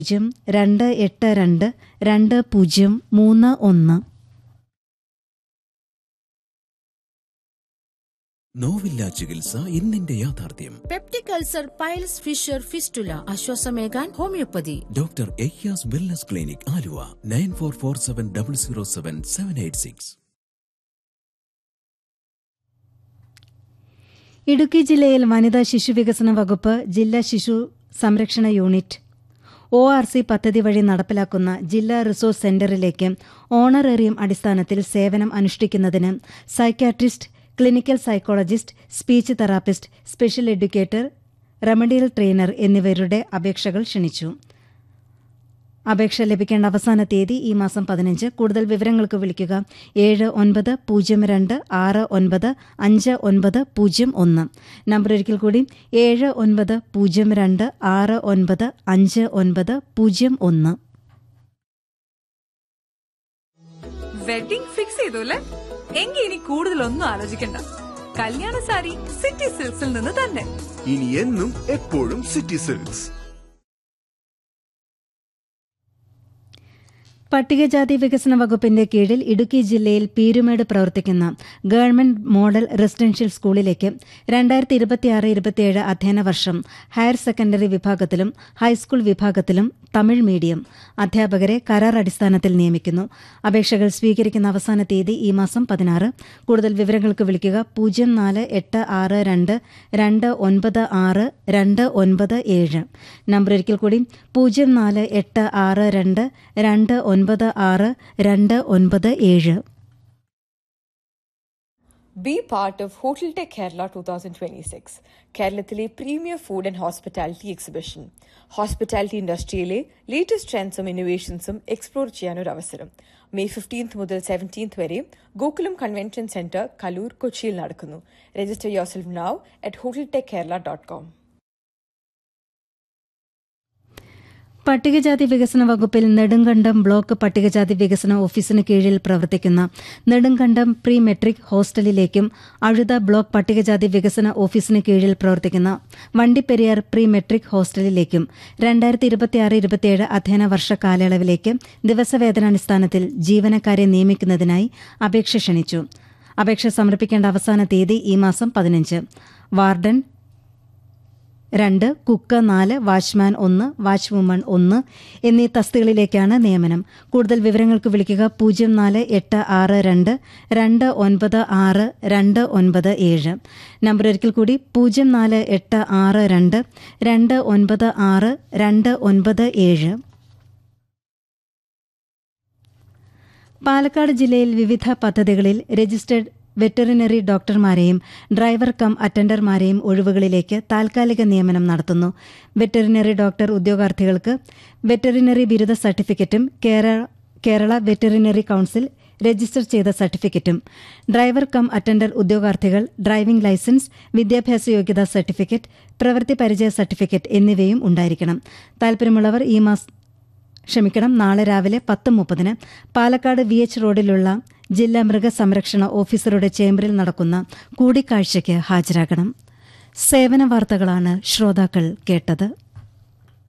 പൂജ്യം രണ്ട് എട്ട് രണ്ട് രണ്ട് പൂജ്യം മൂന്ന് ഒന്ന് നോവില്ല ചികിത്സ ഇന്നിന്റെ യാഥാർത്ഥ്യം peptic ulcer piles fissure fistula ആശ്വാസമേകാൻ ഹോമിയോപ്പതി ഡോക്ടർ എയ്യാസ് wellness clinic Aluva nine four four seven double zero seven seven eight six Idukki ജില്ലയിൽ വനിതാ ശിശു വികസന വകുപ്പ് ജില്ലാ ശിശു സംരക്ഷണ യൂണിറ്റ് ഒ ആർ സി പദ്ധതി വഴി നടപ്പിലാക്കുന്ന ജില്ലാ റിസോഴ്സ് സെന്ററിലേക്ക് ഓണറേറിയം അടിസ്ഥാനത്തിൽ സേവനം അനുഷ്ഠിക്കുന്നതിന് psychiatrist clinical psychologist speech therapist special educator remedial trainer എന്നിവരുടെ അപേക്ഷകൾ ക്ഷണിച്ചു അപേക്ഷ ലഭിക്കേണ്ട അവസാന തീയതി ഈ മാസം പതിനഞ്ച് കൂടുതൽ വിവരങ്ങൾക്ക് വിളിക്കുക ഏഴ് ഒൻപത് പൂജ്യം രണ്ട് ആറ് ഒൻപത് അഞ്ച് ഒൻപത് പൂജ്യം ഒന്ന് നമ്പർ ഒരിക്കൽ കൂടി ഏഴ് ഒൻപത് പൂജ്യം രണ്ട് ആറ് ഒൻപത് അഞ്ച് ഒൻപത് പൂജ്യം ഒന്ന് വെഡിംഗ് ഫിക്സ് ചെയ്തു അല്ലേ എങ്കിൽ ഇനി കൂടുതലൊന്നും ആലോചിക്കണ്ട കല്യാണ സാരി സിറ്റി സിൽക്സിൽ നിന്ന് തന്നെ ഇനി എന്നും എപ്പോഴും സിറ്റി സിൽക്സ് പട്ടികജാതി വികസന വകുപ്പിന്റെ കീഴിൽ ഇടുക്കി ജില്ലയിൽ പീരുമേട് പ്രവർത്തിക്കുന്ന ഗവൺമെന്റ് മോഡൽ റെസിഡൻഷ്യൽ സ്കൂളിലേക്ക് രണ്ടായിരത്തി ഇരുപത്തിയാറ് ഇരുപത്തിയേഴ് അധ്യയന വർഷം ഹയർ സെക്കൻഡറി വിഭാഗത്തിലും ഹൈസ്കൂൾ വിഭാഗത്തിലും തമിഴ് മീഡിയം അധ്യാപകരെ കരാർ അടിസ്ഥാനത്തിൽ നിയമിക്കുന്നു അപേക്ഷകൾ സ്വീകരിക്കുന്ന അവസാന തീയതി ഈ മാസം പതിനാറ് കൂടുതൽ വിവരങ്ങൾക്ക് വിളിക്കുക പൂജ്യം നാല് എട്ട് ആറ് രണ്ട് രണ്ട് ഒൻപത് ആറ് രണ്ട് ഒൻപത് ഏഴ് നമ്പർ ഒരിക്കൽ കൂടി പൂജ്യം നാല് എട്ട് ആറ് രണ്ട് രണ്ട് ഒൻപത് ആറ് രണ്ട് ഒൻപത് ഏഴ് Be part of Hotel Tech Kerala 2026, കേരളത്തിലെ premier food and hospitality exhibition hospitality ഇൻഡസ്ട്രിയിലെ ലേറ്റസ്റ്റ് ട്രെൻഡ്സും ഇന്നോവേഷൻസും എക്സ്പ്ലോർ ചെയ്യാനൊരു അവസരം മെയ് ഫിഫ്റ്റീൻത്ത് മുതൽ സെവൻറ്റീൻത്ത് വരെ ഗോകുലം കൺവെൻഷൻ സെന്റർ കലൂർ കൊച്ചിയിൽ നടക്കുന്നു register yourself now at hotel tech Kerala dot com പട്ടികജാതി വികസന വകുപ്പിൽ നെടുങ്കണ്ടം ബ്ലോക്ക് പട്ടികജാതി വികസന ഓഫീസിന് കീഴിൽ പ്രവർത്തിക്കുന്ന നെടുങ്കണ്ടം പ്രീ മെട്രിക് ഹോസ്റ്റലിലേക്കും അഴുത ബ്ലോക്ക് പട്ടികജാതി വികസന ഓഫീസിന് കീഴിൽ പ്രവർത്തിക്കുന്ന വണ്ടിപ്പെരിയാർ പ്രീ മെട്രിക് ഹോസ്റ്റലിലേക്കും രണ്ടായിരത്തി ഇരുപത്തിയാറ് ഇരുപത്തിയേഴ് അധ്യയന വർഷ കാലയളവിലേക്ക് ദിവസവേതനാടിസ്ഥാനത്തിൽ ജീവനക്കാരെ നിയമിക്കുന്നതിനായി അപേക്ഷ ക്ഷണിച്ചു അപേക്ഷ സമർപ്പിക്കേണ്ട അവസാന തീയതി ഈ മാസം പതിനഞ്ച് വാർഡൻ രണ്ട് കുക്ക് നാല് വാച്ച്മാൻ ഒന്ന് വാച്ച് വുമൺ ഒന്ന് എന്നീ തസ്തികളിലേക്കാണ് നിയമനം കൂടുതൽ വിവരങ്ങൾക്ക് വിളിക്കുക പൂജ്യം നാല് എട്ട് ആറ് രണ്ട് രണ്ട് ഒൻപത് ആറ് രണ്ട് ഒൻപത് ഏഴ് നമ്പർ ഒരിക്കൽ കൂടി പൂജ്യം നാല് എട്ട് ആറ് രണ്ട് രണ്ട് ഒൻപത് ആറ് രണ്ട് ഒൻപത് ഏഴ് പാലക്കാട് ജില്ലയിൽ വിവിധ പദ്ധതികളിൽ രജിസ്റ്റേർഡ് വെറ്ററിനറി ഡോക്ടർമാരെയും ഡ്രൈവർ കം അറ്റൻഡർമാരെയും ഒഴിവുകളിലേക്ക് താൽക്കാലിക നിയമനം നടത്തുന്നു വെറ്ററിനറി ഡോക്ടർ ഉദ്യോഗാർത്ഥികൾക്ക് വെറ്ററിനറി ബിരുദ സർട്ടിഫിക്കറ്റും Kerala Kerala veterinary council register ചെയ്ത സർട്ടിഫിക്കറ്റും ഡ്രൈവർ കം അറ്റൻഡർ ഉദ്യോഗാർത്ഥികൾ ഡ്രൈവിംഗ് ലൈസൻസ് വിദ്യാഭ്യാസ യോഗ്യതാ സർട്ടിഫിക്കറ്റ് പ്രവൃത്തി പരിചയ സർട്ടിഫിക്കറ്റ് എന്നിവയും ഉണ്ടായിരിക്കണം താൽപര്യമുള്ളവർ ഈ മാസം ക്ഷമിക്കണം നാളെ രാവിലെ പത്ത് മുപ്പതിന് പാലക്കാട് വി എച്ച് റോഡിലുള്ള ജില്ലാ മൃഗസംരക്ഷണ ഓഫീസറുടെ ചേംബറിൽ നടക്കുന്ന കൂടിക്കാഴ്ചയ്ക്ക് ഹാജരാകണം സേവന വാർത്തകളാണ് ശ്രോതാക്കൾ കേട്ടത്